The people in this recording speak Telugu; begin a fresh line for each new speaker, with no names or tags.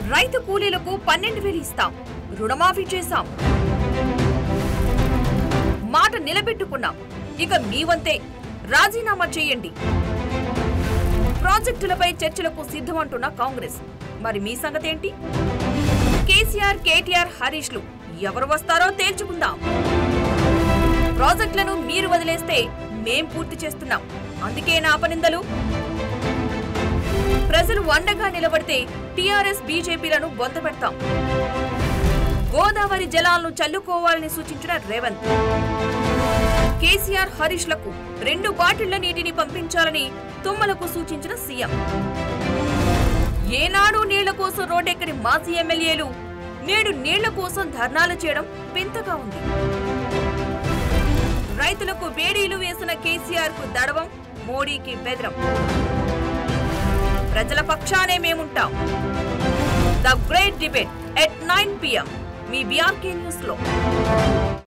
రైతు కూలీలకు పన్నెండు వేలు ఇస్తాం రుణమాఫీ చేశాం మాట నిలబెట్టుకున్నాం ఇక మీ వంతే రాజీనామా చేయండి ప్రాజెక్టులపై చర్చలకు సిద్ధమంటున్న కాంగ్రెస్ మరి మీ సంగతేంటి కేసీఆర్ కేటీఆర్ హరీష్లు ఎవరు వస్తారో తేల్చుకుందాం ప్రాజెక్టులను మీరు వదిలేస్తే మేం పూర్తి చేస్తున్నాం అందుకే నా అపనిందలు ప్రజలు అండగా నిలబడితే టీఆర్ఎస్ బీజేపీలను బొందపెడతాం గోదావరి జలాలను చల్లుకోవాలని సూచించిన రేవంత్ కేసీఆర్ హరీష్లకు రెండు బాటిళ్ల నీటిని పంపించాలని తుమ్మలకు సూచించిన సీఎం ఏనాడు నీళ్ల కోసం రోడ్డెక్కని మాజీ ఎమ్మెల్యేలు నేడు నీళ్ల కోసం ధర్నాలు చేయడం వింతగా ఉంది రైతులకు వేడీలు వేసిన కేసీఆర్ కు దడవం మోడీకి బెదరం ప్రజల పక్షానే మేముంటాం the great debate at nine PM మీ బీఆర్కే న్యూస్ లో